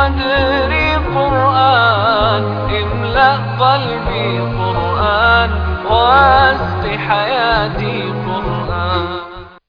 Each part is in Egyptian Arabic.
صدري قرآن املأ قلبي قرآن واسق حياتي قرآن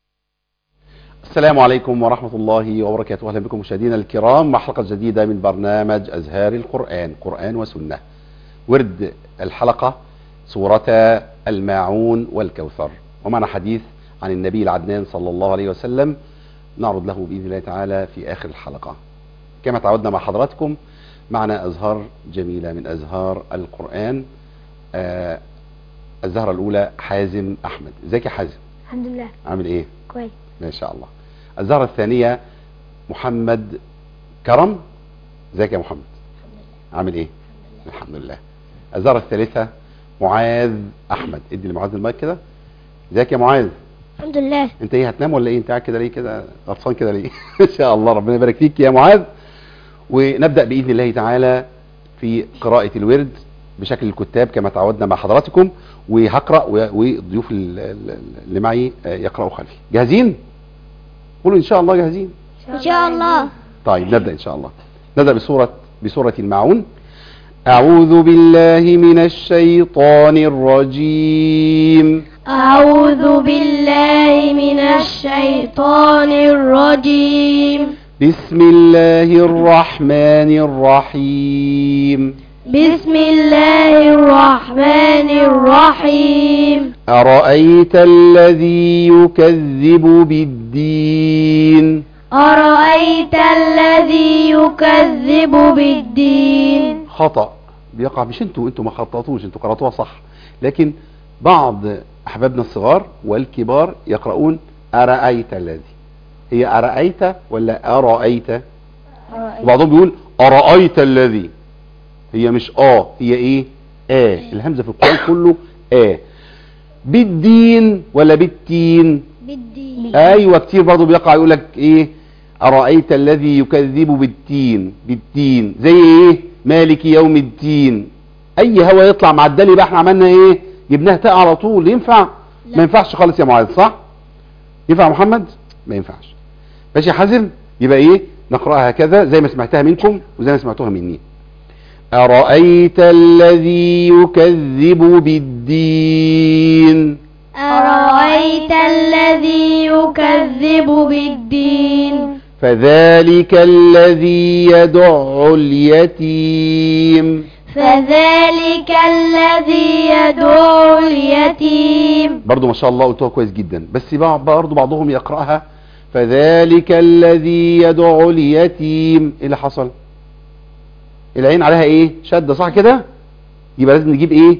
السلام عليكم ورحمة الله وبركاته أهلا بكم مشاهدينا الكرام مع حلقة جديدة من برنامج أزهار القرآن قرآن وسنة ورد الحلقة سورة الماعون والكوثر ومعنا حديث عن النبي العدنان صلى الله عليه وسلم نعرض له بإذن الله تعالى في آخر الحلقة كما تعودنا مع حضراتكم معنا أزهار جميلة من أزهار القرآن آه الزهرة الأولى حازم أحمد ازيك يا حازم الحمد لله عامل إيه كويس ما شاء الله الزهرة الثانية محمد كرم ازيك يا محمد عامل ايه الحمد لله الزهرة الثالثة معاذ احمد ادي لمعاذ المايك كده ازيك يا معاذ الحمد لله انت ايه هتنام ولا ايه انت قاعد كده ليه كده غطسان كده ليه ان شاء الله ربنا يبارك فيك يا معاذ ونبدا باذن الله تعالى في قراءه الورد بشكل الكتاب كما تعودنا مع حضراتكم وهقرا و- والضيوف ال- ال- اللي معي آه، يقراوا خلفي جاهزين قولوا ان شاء الله جاهزين ان شاء الله طيب نبدا ان شاء الله نبدا بسوره بسوره الماعون اعوذ بالله من الشيطان الرجيم اعوذ بالله من الشيطان الرجيم بسم الله الرحمن الرحيم بسم الله الرحمن الرحيم ارايت الذي يكذب بالدين ارايت الذي يكذب بالدين خطأ بيقع مش انتوا انتوا ما خططوش انتوا قرأتوها صح لكن بعض احبابنا الصغار والكبار يقرؤون أرأيت الذي هي أرأيت ولا أرأيت وبعضهم بيقول أرأيت الذي هي مش آه هي ايه آه الهمزة في القرآن كله آه بالدين ولا بالتين بالدين ايوه كتير برضه بيقع يقول لك ايه ارايت الذي يكذب بالتين بالتين زي ايه مالك يوم الدين اي هوا يطلع مع الدال يبقى احنا عملنا ايه جبناها تاء على طول ينفع ما ينفعش خالص يا معاذ صح ينفع يا محمد ما ينفعش ماشي يا حازم يبقى ايه نقراها هكذا زي ما سمعتها منكم وزي ما سمعتوها مني ارايت الذي يكذب بالدين أرأيت الذي يكذب بالدين فذلك الذي يدع اليتيم فذلك الذي يدعو اليتيم برضو ما شاء الله قلتوها كويس جدا بس بع- برضو بعضهم يقرأها فذلك الذي يدع اليتيم ايه اللي حصل العين عليها ايه شدة صح كده يبقى لازم نجيب ايه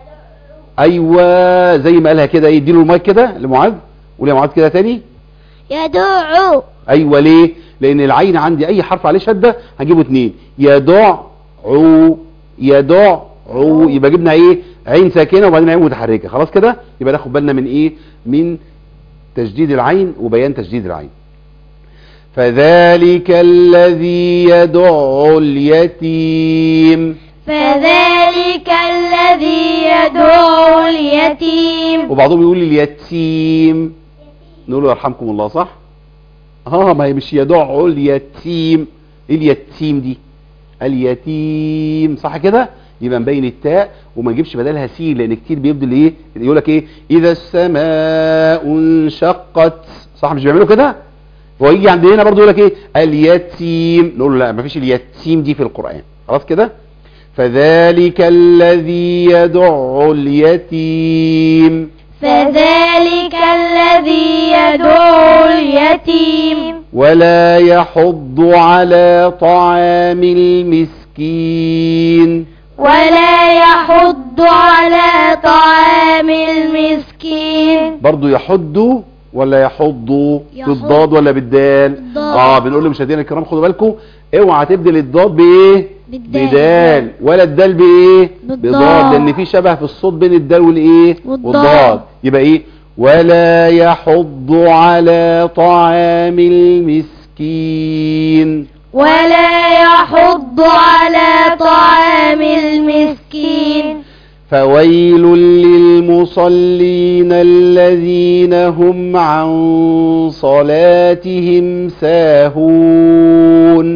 ايوه زي ما قالها كده ايه اديله المايك كده لمعاذ قول يا معاذ كده تاني يدعو ايوه ليه لان العين عندي اي حرف عليه شده هجيبه اتنين يدع عو يدع عو يبقى جبنا ايه عين ساكنه وبعدين عين متحركه خلاص كده يبقى ناخد بالنا من ايه من تشديد العين وبيان تشديد العين فذلك الذي يدع اليتيم فذلك الذي يدعو اليتيم وبعضهم يقول اليتيم نقول له يرحمكم الله صح اه ما هي مش يدع اليتيم ايه اليتيم دي اليتيم صح كده يبقى مبين التاء وما نجيبش بدلها سين لان كتير بيبدل ايه يقول لك ايه اذا السماء انشقت صح مش بيعملوا كده ويجي عند هنا برضه يقول لك ايه اليتيم نقول له لا مفيش اليتيم دي في القران خلاص كده فذلك الذي يدع اليتيم فذلك الذي يدعو اليتيم ولا يحض على طعام المسكين ولا يحض على طعام المسكين برضو يحض ولا يحض يحض. بالضاد ولا بالدال بالضاد. اه بنقول لمشاهدينا الكرام خدوا بالكم اوعى تبدل الضاد بايه بالدال. بدال ولا الدال بايه بالضاد. بضاد لان في شبه في الصوت بين الدال والايه والضاد. يبقى ايه ولا يحض على طعام المسكين ولا يحض على طعام المسكين فويل للمصلين الذين هم عن صلاتهم ساهون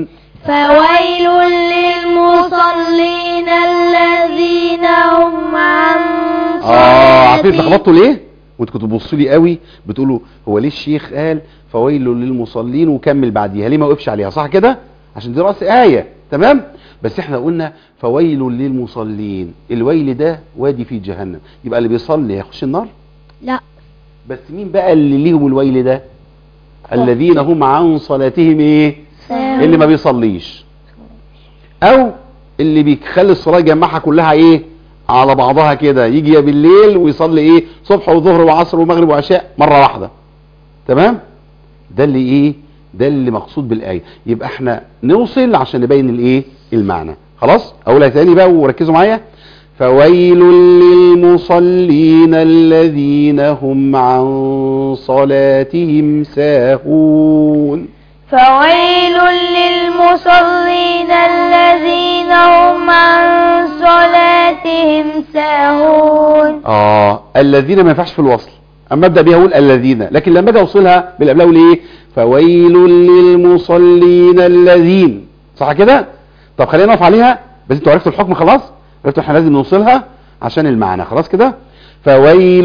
فويل للمصلين الذين هم عن اه عارفين صلاتهم اتلخبطتوا ليه وانتوا كنتوا بتبصوا لي قوي بتقولوا هو ليه الشيخ قال فويل للمصلين وكمل بعديها ليه ما وقفش عليها صح كده عشان دي راس ايه تمام بس احنا قلنا فويل للمصلين الويل ده وادي في جهنم يبقى اللي بيصلي هيخش النار لا بس مين بقى اللي ليهم الويل ده الذين هم عن صلاتهم ايه ساهون. اللي ما بيصليش او اللي بيخلي الصلاه يجمعها كلها ايه على بعضها كده يجي يا بالليل ويصلي ايه صبح وظهر وعصر ومغرب وعشاء مره واحده تمام ده اللي ايه ده اللي مقصود بالايه يبقى احنا نوصل عشان نبين الايه المعنى خلاص اقولها تاني بقى وركزوا معايا فويل للمصلين الذين هم عن صلاتهم ساهون فويل للمصلين الذين هم عن صلاتهم ساهون اه الذين ما ينفعش في الوصل اما ابدا بيها اقول الذين لكن لما اجي اوصلها بالابلاء اقول ايه فويل للمصلين الذين صح كده طب خلينا نقف عليها بس انتوا عرفتوا الحكم خلاص عرفتوا احنا لازم نوصلها عشان المعنى خلاص كده فويل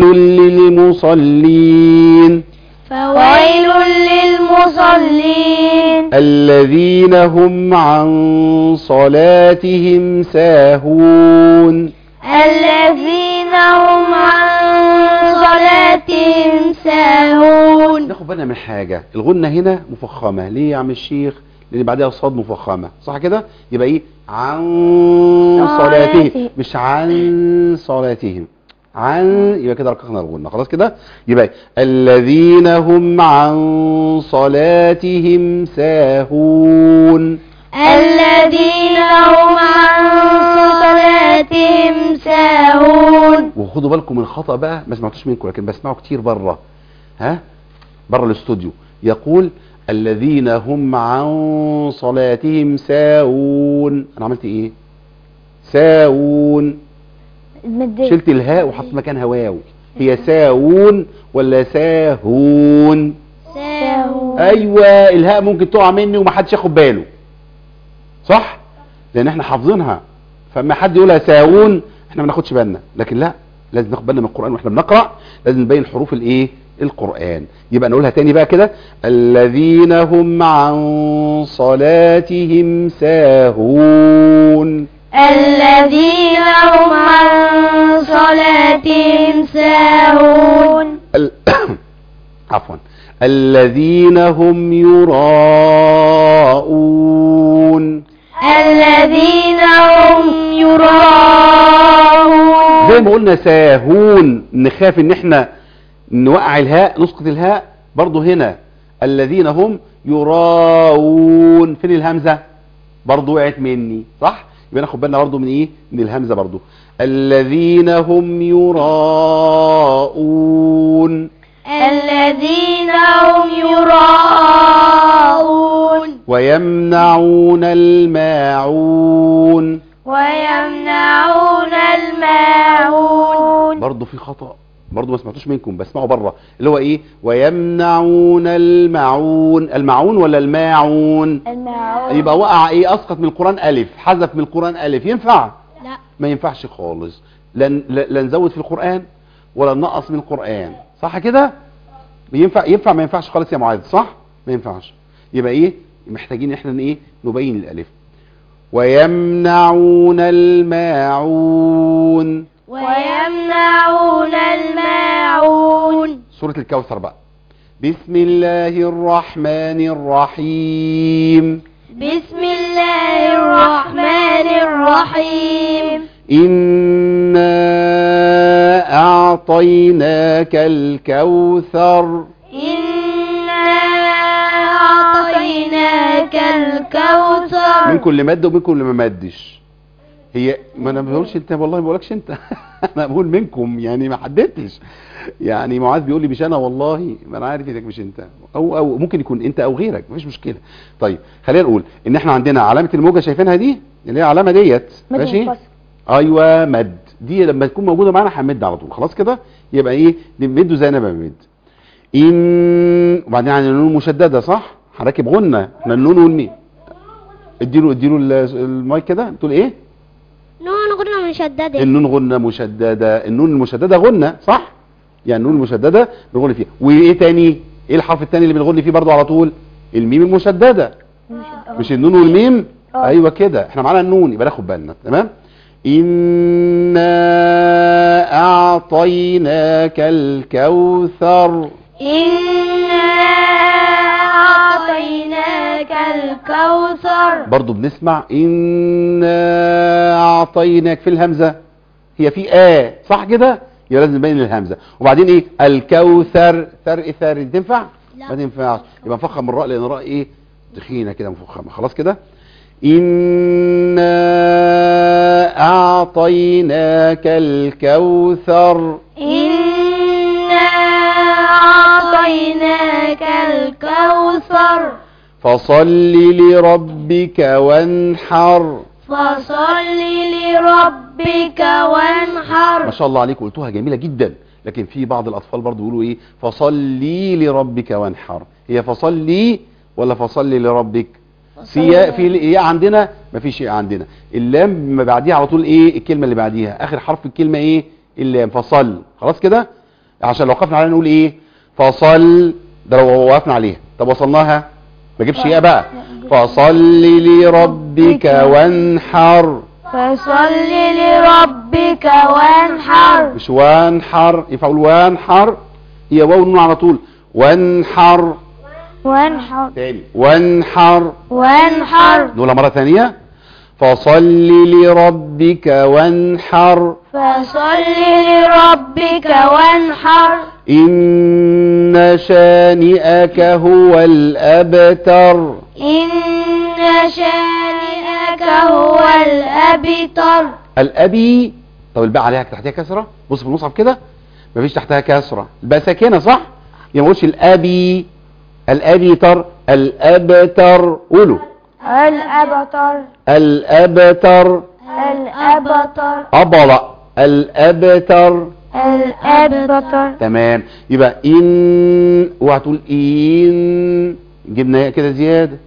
للمصلين فويل للمصلين الذين هم عن صلاتهم ساهون الذين هم عن صلاتهم ساهون ناخد بالنا من حاجة الغنة هنا مفخمة ليه يا عم الشيخ لان بعدها صاد مفخمة صح كده يبقى ايه عن صلاتهم صلاتهم. مش عن صلاتهم عن يبقى كده رققنا الغنة خلاص كده يبقى إيه؟ الذين هم عن صلاتهم ساهون الذين هم عن صلاتهم ساهون وخدوا بالكم من الخطأ بقى ما سمعتوش منكم لكن بسمعه كتير بره ها بره الاستوديو يقول الذين هم عن صلاتهم ساهون انا عملت ايه ساهون شلت الهاء وحطيت مكانها واو هي ساهون ولا ساهون ساهون ايوه الهاء ممكن تقع مني ومحدش ياخد باله صح لان احنا حافظينها فاما حد يقولها ساهون احنا ما ناخدش بالنا لكن لا لازم ناخد بالنا من القران واحنا بنقرا لازم نبين حروف الايه القران يبقى نقولها تاني بقى كده الذين هم عن صلاتهم ساهون الذين هم عن صلاتهم ساهون ال... عفوا الذين هم يراءون الذين هم يراءون زي ما قلنا ساهون نخاف ان احنا نوقع الهاء نسقط الهاء برضو هنا الذين هم يراءون فين الهمزة برضو وقعت مني صح يبقى ناخد بالنا برضو من ايه من الهمزة برضو الذين هم يراءون الذين هم يراءون ويمنعون الماعون ويمنعون الماعون برضو في خطأ برضو ما سمعتوش منكم بسمعه بره اللي هو ايه ويمنعون المعون المعون ولا الماعون الماعون يبقى وقع ايه اسقط من القرآن الف حذف من القرآن الف ينفع لا ما ينفعش خالص لن لا نزود في القرآن ولا ننقص من القرآن صح كده ينفع ينفع ما ينفعش خالص يا معاذ صح ما ينفعش يبقى ايه محتاجين احنا ايه نبين الالف ويمنعون الماعون ويمنعون الماعون سورة الكوثر بقى بسم الله الرحمن الرحيم بسم الله الرحمن الرحيم إنا أعطيناك الكوثر إنا أعطيناك الكوثر منكم اللي مد ومنكم اللي ما مدش هي ما انا ما بقولش انت والله ما بقولكش انت انا بقول منكم يعني ما حددتش يعني معاذ بيقول لي مش انا والله ما انا عارف انك مش انت او او ممكن يكون انت او غيرك مفيش مشكله طيب خلينا نقول ان احنا عندنا علامه الموجه شايفينها دي اللي هي العلامه ديت ماشي ايوه مد دي لما تكون موجوده معانا هنمد على طول خلاص كده يبقى ايه نمده زي انا بمد ان وبعدين عن النون مشدده صح هنركب غنه احنا النون والميم اديله اديله ال- المايك كده بتقول ايه نون غنة مشددة النون غنة مشددة النون المشددة غنة صح يعني النون المشددة بنغني فيها وايه تاني ايه الحرف التاني اللي بنغني فيه برضو على طول الميم المشددة مش النون والميم آه. ايوه كده احنا معانا النون يبقى ناخد بالنا تمام إنا أعطيناك الكوثر إنا أعطيناك الكوثر برضو بنسمع إنا أعطيناك في الهمزة هي في آ صح كده يبقى لازم نبين الهمزة وبعدين إيه الكوثر ثر إيه ثر تنفع لا. ما تنفعش يبقى نفخم الراء لأن الراء إيه تخينة كده مفخمة خلاص كده إنا أعطيناك الكوثر إنا أعطيناك الكوثر فصل لربك وانحر فصل لربك وانحر ما شاء الله عليك قلتوها جميلة جدا لكن في بعض الأطفال برضو يقولوا إيه فصلي لربك وانحر هي فصلي ولا فصلي لربك في في ايه عندنا مفيش ايه عندنا اللام ما بعديها على طول ايه الكلمة اللي بعديها آخر حرف الكلمة ايه اللام فصل خلاص كده عشان لو وقفنا عليها نقول ايه فصل ده لو وقفنا عليها طب وصلناها ما جيبش ايه بقى فصل لربك وانحر فصل لربك وانحر مش وانحر ينفع اقول وانحر هي واو النون على طول وانحر وانحر تاني وانحر وانحر نقولها مرة ثانية فصل لربك وانحر فصل لربك وانحر إن شانئك هو الأبتر إن شانئك هو الأبتر الأبي طب الباء عليها تحتها كسرة بص في المصحف كده مفيش تحتها كسرة الباء ساكنة صح يعني ما قولش الأبي الأبتر الأبتر قولوا الأبتر الأبتر الأبتر أبرأ الأبتر الأبتر تمام يبقى إن اوعى تقول إن جبنا ياء كده زيادة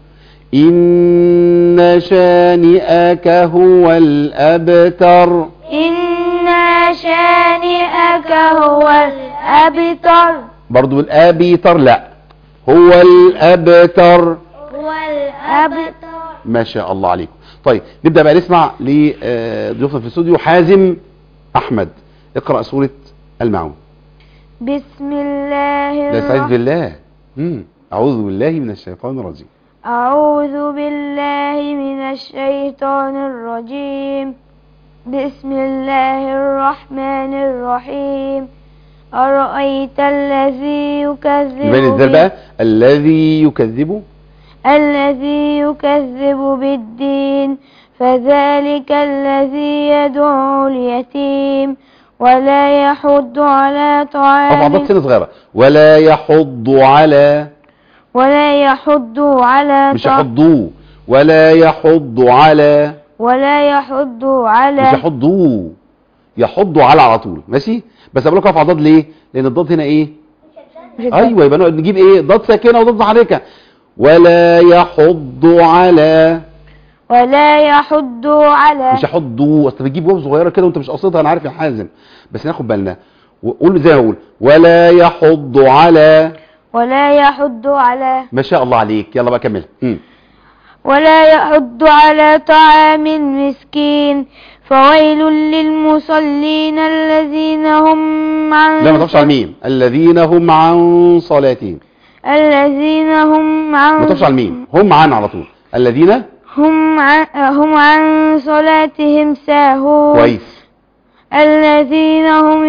إن شانئك هو الأبتر إن شانئك هو الأبتر برضو الأبيتر لا هو الأبتر هو الأبتر ما شاء الله عليكم طيب نبدأ بقى نسمع لضيوفنا في الاستوديو حازم أحمد اقرأ سورة المعون بسم الله لا سعيد بالله مم. أعوذ بالله من الشيطان الرجيم أعوذ بالله من الشيطان الرجيم بسم الله الرحمن الرحيم أرأيت الذي يكذب يبين ازاي بال- بقى الذي يكذب الذي يكذب بالدين فذلك الذي يدعو اليتيم ولا يحض على أقف عضلات طعام سنة صغيرة ولا يحض على ولا يحض على مش طعام يحضوا ولا يحض على ولا يحض مش على يحضوا يحضوا على على طول ماشي بس بقول لك اقف على الضاد ليه لان الضاد هنا ايه ايوه يبقى نقعد نجيب ايه ضاد ساكنه وضاد محركه ولا يحض على ولا يحض على مش يحضوا اصل بتجيب واو صغيره كده وانت مش قاصدها انا عارف يا حازم بس ناخد بالنا وقول زي ما اقول ولا يحض على ولا يحض على ما شاء الله عليك يلا بقى كمل مم. ولا يحض على طعام المسكين فويل للمصلين الذين هم عن لا ما تقفش على الميم الذين هم عن صلاتهم الذين هم عن ما تقفش على الميم هم عن على طول الذين هم عن هم عن صلاتهم ساهون كويس الذين هم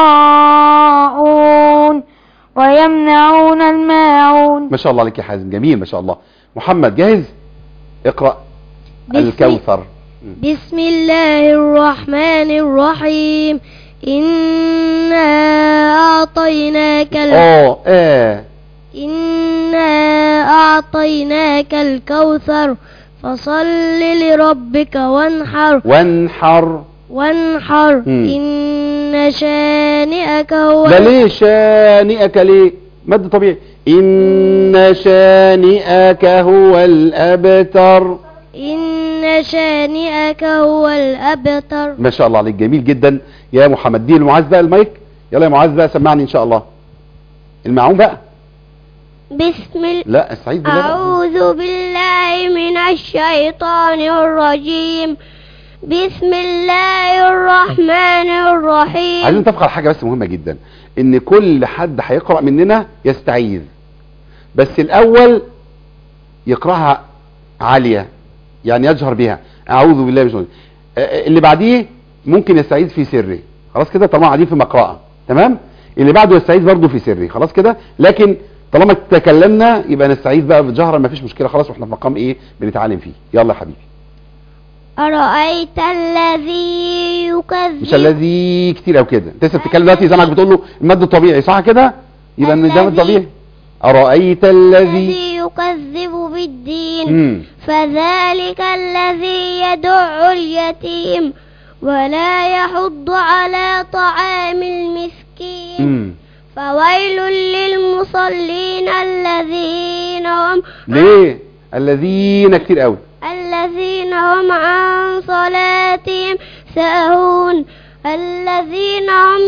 يراءون ويمنعون الماعون ما شاء الله عليك يا حازم جميل ما شاء الله محمد جاهز اقرأ بسم- الكوثر بسم الله الرحمن الرحيم إنا أعطيناك ال... اه اه إنا أعطيناك الكوثر فصل لربك وانحر وانحر وانحر مم. إن شانئك هو ده ليه شانئك ليه مد طبيعي ان شانئك هو الابتر إن شانئك هو الأبتر ما شاء الله عليك جميل جدا يا محمد دي المعاذ بقى المايك يلا يا معاذ بقى سمعني ان شاء الله المعون بقى بسم الله لا استعيذ بالله بقى. أعوذ بالله من الشيطان الرجيم بسم الله الرحمن الرحيم عايزين نتفق على حاجه بس مهمه جدا ان كل حد هيقرا مننا يستعيذ بس الاول يقراها عاليه يعني يجهر بها اعوذ بالله من الشيطان آه، اللي بعديه ممكن يستعيذ في سره خلاص كده طالما قاعدين في مقرأة تمام اللي بعده يستعيذ برضه في سره خلاص كده لكن طالما تكلمنا يبقى نستعيذ بقى بجهرا ما فيش مشكله خلاص واحنا في مقام ايه بنتعلم فيه يلا يا حبيبي أرأيت الذي يكذب مش الذي كتير او كده انت لسه بتتكلم دلوقتي زمانك بتقول له المد الطبيعي صح كده يبقى ان ده الذي- مد طبيعي ارايت الذي الذي يكذب بالدين امم فذلك الذي يدع اليتيم ولا يحض على طعام المسكين امم فويل للمصلين الذين هم ليه الذين كتير قوي الذين هم عن صلاتهم ساهون الذين هم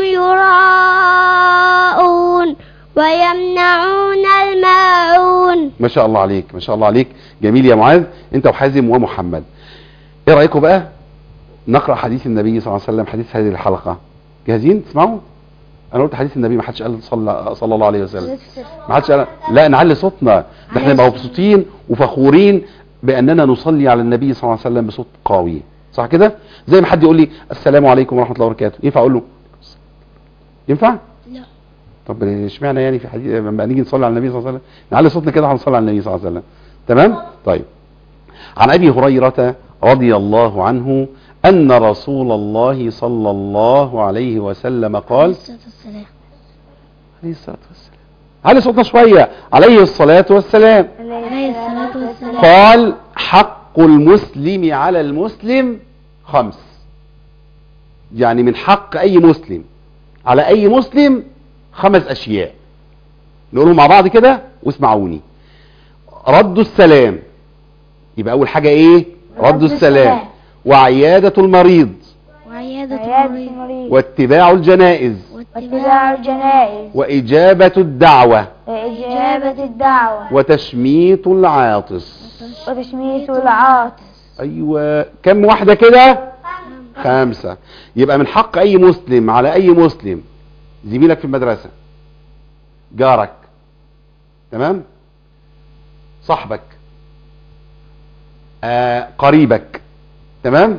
يراءون ويمنعون الماعون ما شاء الله عليك ما شاء الله عليك جميل يا معاذ انت وحازم ومحمد ايه رايكم بقى نقرا حديث النبي صلى الله عليه وسلم حديث هذه الحلقه جاهزين تسمعوا انا قلت حديث النبي ما حدش قال صلى صلى الله عليه وسلم ما حدش قال لا نعلي صوتنا ده احنا نبقى مبسوطين وفخورين باننا نصلي على النبي صلى الله عليه وسلم بصوت قوي صح كده زي ما حد يقول لي السلام عليكم ورحمه الله وبركاته ينفع اقول له ينفع لا طب اشمعنى يعني في حديث لما نيجي نصلي على النبي صلى الله عليه وسلم نعلي صوتنا كده هنصلي على النبي صلى الله عليه وسلم تمام طيب عن ابي هريره رضي الله عنه ان رسول الله صلى الله عليه وسلم قال عليه الصلاه والسلام علي صوتنا شويه عليه الصلاه والسلام عليه الصلاة والسلام قال حق المسلم على المسلم خمس يعني من حق اي مسلم على اي مسلم خمس اشياء نقولهم مع بعض كده واسمعوني رد السلام يبقى اول حاجة ايه رد السلام وعيادة المريض وعيادة المريض واتباع الجنائز واتباع الجنائز وإجابة الدعوة وإجابة الدعوة وتشميت العاطس وتشميت العاطس ايوه كم واحدة كده خمسة يبقى من حق اي مسلم على اي مسلم زميلك في المدرسة جارك تمام صاحبك آه قريبك تمام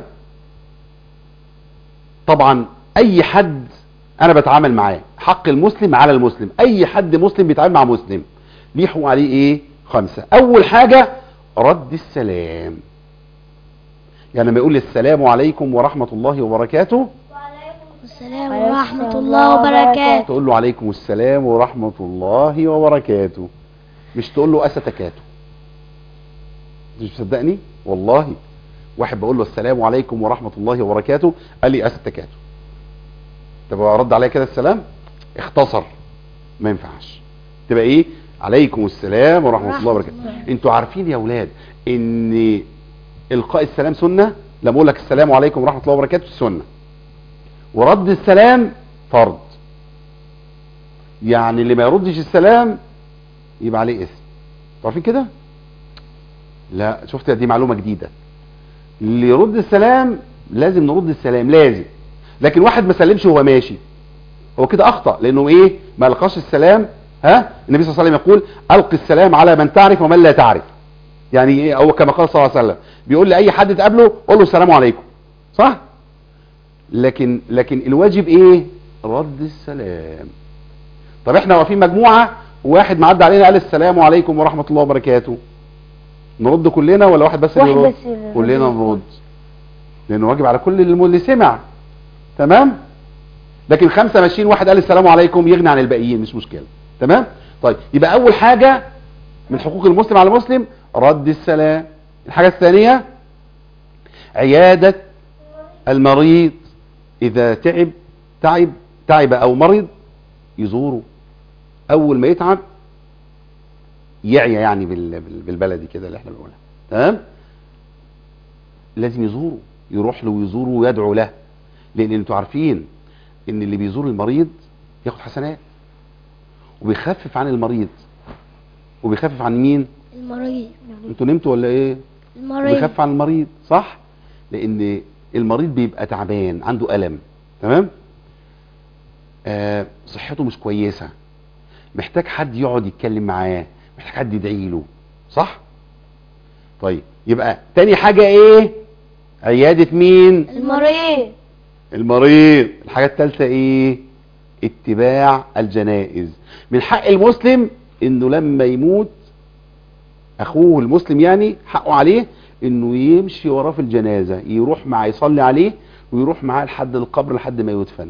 طبعا اي حد انا بتعامل معاه حق المسلم على المسلم اي حد مسلم بيتعامل مع مسلم ليه حقوق عليه ايه خمسة اول حاجة رد السلام يعني لما يقول لي السلام عليكم ورحمة الله وبركاته السلام ورحمة الله وبركاته تقول له عليكم السلام ورحمة الله وبركاته مش تقول له أستكاته مش مصدقني والله واحد بقول له السلام عليكم ورحمة الله وبركاته قال لي أستكاته طب ارد عليا كده السلام اختصر ما ينفعش تبقى ايه عليكم السلام ورحمة الله وبركاته انتوا عارفين يا اولاد ان القاء السلام سنة لما اقول لك السلام عليكم ورحمة الله وبركاته سنة ورد السلام فرض يعني اللي ما يردش السلام يبقى عليه اسم عارفين كده لا شفت دي معلومة جديدة اللي يرد السلام لازم نرد السلام لازم لكن واحد ما سلمش وهو ماشي هو كده اخطأ لانه ايه ما لقاش السلام ها النبي صلى الله عليه وسلم يقول القي السلام على من تعرف ومن لا تعرف يعني ايه هو كما قال صلى الله عليه وسلم بيقول لاي حد تقابله قول له السلام عليكم صح لكن لكن الواجب ايه رد السلام طب احنا واقفين مجموعه وواحد معدي علينا قال السلام عليكم ورحمه الله وبركاته نرد كلنا ولا واحد بس اللي واحد يرد بس اللي يرد. كلنا نرد لانه واجب على كل الم- اللي سمع تمام لكن خمسه ماشيين واحد قال السلام عليكم يغني عن الباقيين مش مشكله تمام طيب يبقى اول حاجه من حقوق المسلم على المسلم رد السلام الحاجه الثانيه عياده المريض اذا تعب تعب تعب او مرض يزوره اول ما يتعب يعيا يعني بال- بال- بالبلدي كده اللي احنا بنقولها تمام لازم يزوره يروح له ويزوره ويدعو له لان انتوا عارفين ان اللي بيزور المريض ياخد حسنات وبيخفف عن المريض وبيخفف عن مين المريض انتوا نمتوا ولا ايه المريض بيخفف عن المريض صح لان المريض بيبقى تعبان عنده الم تمام آه صحته مش كويسه محتاج حد يقعد يتكلم معاه محتاج حد يدعي له صح طيب يبقى تاني حاجه ايه عياده مين المريض المريض الحاجه الثالثه ايه اتباع الجنائز من حق المسلم انه لما يموت اخوه المسلم يعني حقه عليه انه يمشي وراه في الجنازه يروح معاه يصلي عليه ويروح معاه لحد القبر لحد ما يدفن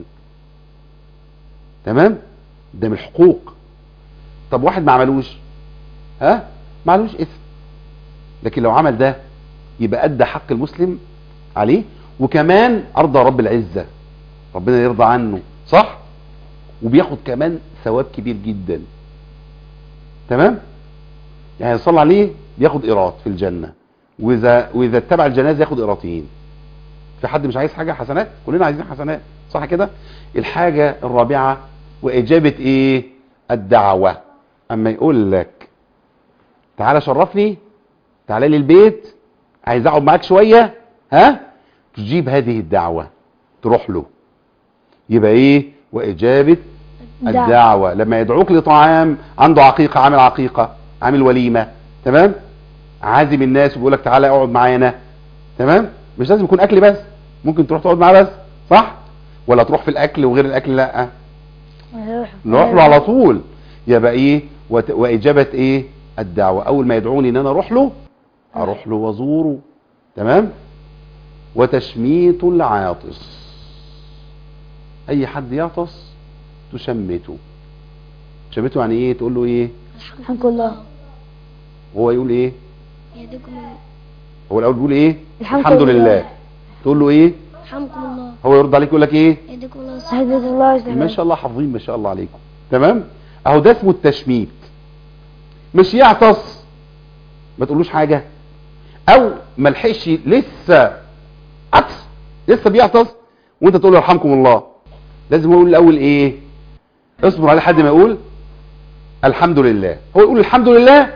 تمام ده من الحقوق طب واحد ما عملوش ها ما عملوش اسم لكن لو عمل ده يبقى ادى حق المسلم عليه وكمان ارضى رب العزه ربنا يرضى عنه صح وبياخد كمان ثواب كبير جدا تمام يعني يصلي عليه بياخد ايراد في الجنه واذا واذا اتبع الجنازه ياخد ايراتين في حد مش عايز حاجه حسنات كلنا عايزين حسنات صح كده الحاجه الرابعه واجابه ايه الدعوه اما يقول لك تعالى شرفني تعالى لي البيت عايز اقعد معاك شويه ها تجيب هذه الدعوه تروح له يبقى ايه واجابه الدعوة. الدعوه لما يدعوك لطعام عنده عقيقه عامل عقيقه عامل وليمه تمام عازم الناس وبيقول لك تعالى اقعد معانا تمام مش لازم يكون اكل بس ممكن تروح تقعد معاه بس صح ولا تروح في الاكل وغير الاكل لا نروح له على طول يبقى ايه وت... واجابه ايه الدعوه اول ما يدعوني ان انا اروح له اروح له وازوره تمام وتشميت العاطس اي حد يعطس تشمته تشمته يعني ايه تقول له ايه الحمد لله هو يقول ايه يهديكم هو الاول بيقول ايه الحمد الحمد لله. لله تقول له ايه يرحمكم الله هو يرد عليك يقول لك ايه يهديكم الله هديت الله ما يسلمك شاء الله حافظين ما شاء الله عليكم تمام اهو ده اسمه التشميت مش يعطس ما تقولوش حاجه او ما لحقش لسه عطس لسه بيعطس وانت تقول له يرحمكم الله لازم هو يقول الاول ايه اصبر عليه لحد ما يقول الحمد لله هو يقول الحمد لله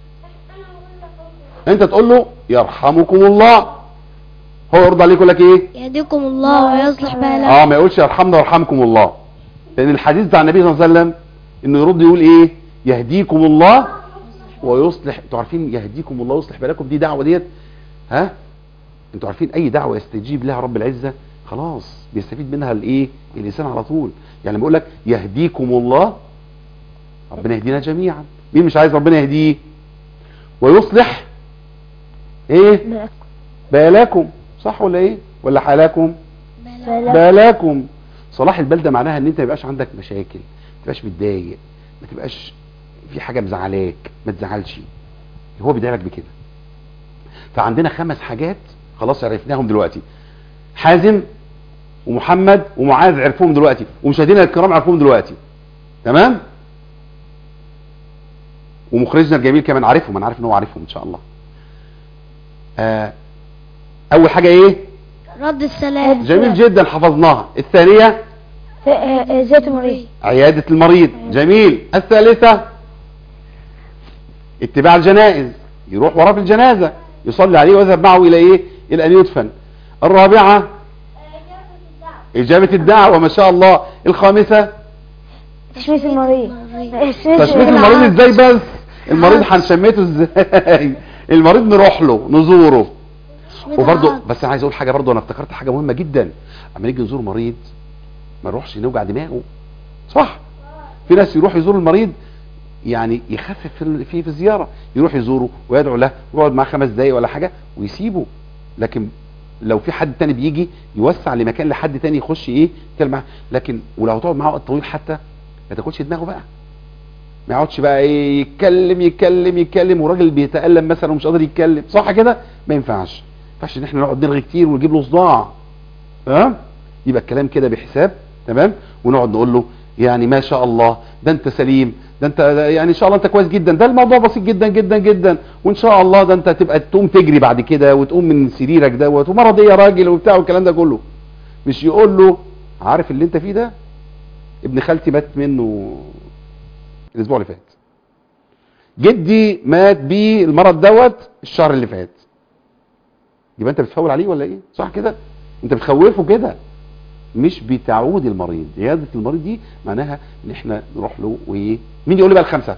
انت تقول له يرحمكم الله هو يرضى عليك يقول لك ايه يهديكم الله ويصلح بالكم اه ما يقولش يرحمنا ويرحمكم الله لان الحديث بتاع النبي صلى الله عليه وسلم انه يرد يقول ايه يهديكم الله ويصلح انتوا عارفين يهديكم الله ويصلح بالكم دي دعوه ديت ها انتوا عارفين اي دعوه يستجيب لها رب العزه خلاص بيستفيد منها الايه الانسان على طول يعني بيقول لك يهديكم الله ربنا يهدينا جميعا مين مش عايز ربنا يهديه ويصلح ايه بالكم صح ولا ايه ولا حالكم بالكم صلاح البلده معناها ان انت ما يبقاش عندك مشاكل ما تبقاش متضايق ما تبقاش في حاجه مزعلاك ما تزعلش هو بيدعي لك بكده فعندنا خمس حاجات خلاص عرفناهم دلوقتي حازم ومحمد ومعاذ عرفوهم دلوقتي ومشاهدينا الكرام عرفوهم دلوقتي تمام ومخرجنا الجميل كمان عارفهم انا عارف ان هو عارفهم ان شاء الله آه اول حاجه ايه رد السلام جميل جدا حفظناها الثانيه زيت المريض عيادة المريض جميل الثالثة اتباع الجنائز يروح وراه في الجنازة يصلي عليه ويذهب معه إلى إيه إلى أن يدفن الرابعة إجابة الدعوة ما شاء الله الخامسة تشميس المريض تشميت المريض إزاي بس المريض هنشمته إزاي المريض نروح له نزوره وبرضه بس انا عايز اقول حاجه برضه انا افتكرت حاجه مهمه جدا اما نيجي نزور مريض ما نروحش نوجع دماغه صح في ناس يروح يزور المريض يعني يخفف في في, في الزياره يروح يزوره ويدعو له ويقعد معاه خمس دقايق ولا حاجه ويسيبه لكن لو في حد تاني بيجي يوسع لمكان لحد تاني يخش ايه يتكلم معاه لكن ولو هتقعد معاه وقت طويل حتى ما تاكلش دماغه بقى ما يقعدش بقى ايه يتكلم يتكلم يتكلم وراجل بيتألم مثلا ومش قادر يتكلم صح كده ما ينفعش ما ينفعش ان احنا نقعد نرغي كتير ونجيب له صداع تمام يبقى الكلام كده بحساب تمام ونقعد نقول له يعني ما شاء الله ده انت سليم ده انت يعني ان شاء الله انت كويس جدا ده الموضوع بسيط جدا جدا جدا وان شاء الله ده انت تبقى تقوم تجري بعد كده وتقوم من سريرك دوت ومرض ايه يا راجل وبتاع والكلام ده كله مش يقول له عارف اللي انت فيه ده ابن خالتي مات منه الاسبوع اللي فات جدي مات بيه المرض دوت الشهر اللي فات يبقى انت بتفول عليه ولا ايه صح كده انت بتخوفه كده مش بتعود المريض عياده المريض دي معناها ان احنا نروح له وايه مين يقول لي بقى الخمسه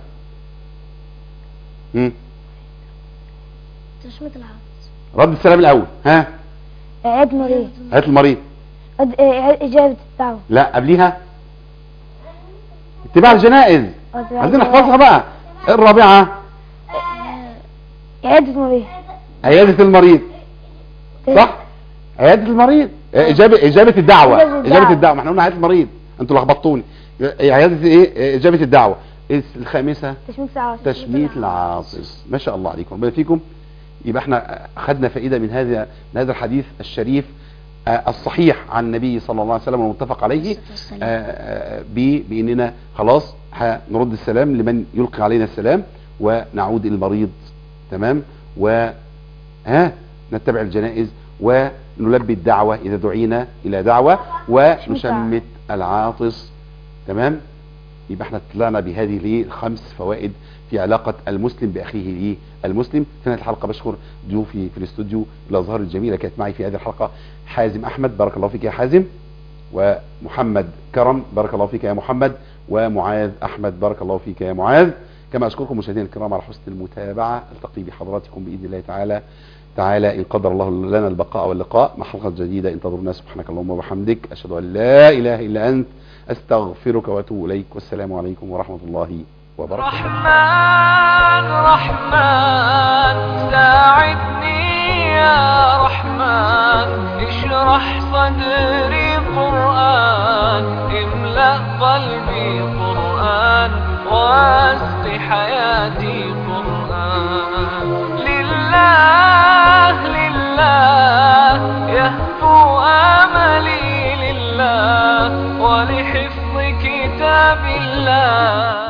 مم. تشميت العاطس رد السلام الاول ها عيد مريض هات المريض أد- آه، إجابة الدعوة لا قبليها اتباع الجنائز عايزين نحفظها بقى الرابعه عيادة مريض عياده المريض صح عياده المريض اه، اجابه اجابه الدعوه إجابة الدعوة. اجابه الدعوه ما احنا قلنا عياده المريض انتوا لخبطتوني عياده ايه اه، اجابه الدعوه الخامسه تشميت العاصي تشميت العاطس ما شاء الله عليكم ربنا فيكم يبقى احنا اخذنا فائده من هذا من هذا الحديث الشريف اه، الصحيح عن النبي صلى الله عليه وسلم والمتفق عليه والسلام. آه، آه، ب- باننا خلاص هنرد السلام لمن يلقي علينا السلام ونعود الى المريض تمام و ها نتبع الجنائز ونلبي الدعوة إذا دعينا إلى دعوة ونشمت العاطس تمام يبقى احنا طلعنا بهذه الايه الخمس فوائد في علاقة المسلم بأخيه الايه المسلم في نهاية الحلقة بشكر ضيوفي في الاستوديو الأزهار الجميلة كانت معي في هذه الحلقة حازم أحمد بارك الله فيك يا حازم ومحمد كرم بارك الله فيك يا محمد ومعاذ أحمد بارك الله فيك يا معاذ كما أشكركم مشاهدينا الكرام على حسن المتابعة التقي بحضراتكم بإذن الله تعالى تعالى إن قدر الله لنا البقاء واللقاء مع حلقة جديدة انتظرونا سبحانك اللهم وبحمدك أشهد أن لا إله إلا أنت أستغفرك وأتوب إليك والسلام عليكم ورحمة الله وبركاته رحمن رحمن ساعدني يا رحمن اشرح صدري قرآن املأ قلبي قرآن واسق حياتي قرآن لله لله يهفو آملي لله ولحفظ كتاب الله